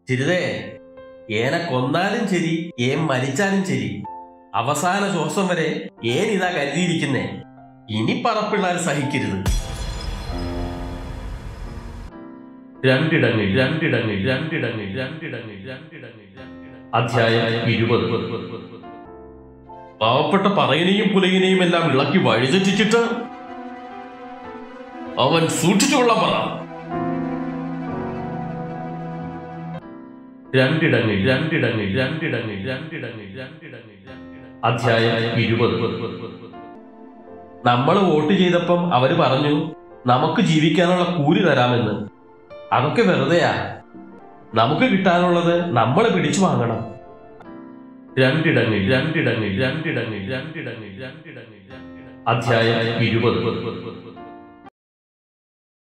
ചിരിതേ ഏനെ കൊന്നാലും ശരി ഏൻ മരിച്ചാലും ശരി അവസാന ശ്വാസം വരെ ഏൻ ഇതാ കരുതിയിരിക്കുന്നേ ഇനി പറപ്പിള്ളാൽ സഹിക്കരുത് രണ്ടിടങ്ങളിൽ രണ്ടിടങ്ങളിൽ രണ്ടിടങ്ങളിൽ രണ്ടിടങ്ങളിൽ രണ്ടിടങ്ങളിൽ രണ്ടിടങ്ങളിൽ അധ്യായം ഇരുപത് പാവപ്പെട്ട പറയനെയും പുലകിനെയും എല്ലാം ഇളക്കി വഴിതെറ്റിച്ചിട്ട് അവൻ സൂക്ഷിച്ചുകൊള്ളാൻ പറ രണ്ടിടങ്ങളിൽ രണ്ടിടങ്ങളിൽ രണ്ടിടങ്ങളിൽ രണ്ടിടങ്ങളിൽ രണ്ടിടങ്ങളിൽ രണ്ടിടങ്ങളിൽ അധ്യായം ഇരുപത് നമ്മൾ വോട്ട് ചെയ്തപ്പം അവര് പറഞ്ഞു നമുക്ക് ജീവിക്കാനുള്ള കൂലി തരാമെന്ന് അതൊക്കെ വെറുതെയാ നമുക്ക് കിട്ടാനുള്ളത് നമ്മൾ പിടിച്ചു വാങ്ങണം രണ്ടിടങ്ങളിൽ രണ്ടിടങ്ങളിൽ രണ്ടിടങ്ങളിൽ രണ്ടിടങ്ങളിൽ രണ്ടിടങ്ങളിൽ രണ്ടിടങ്ങളിൽ അധ്യായം ഇരുപത്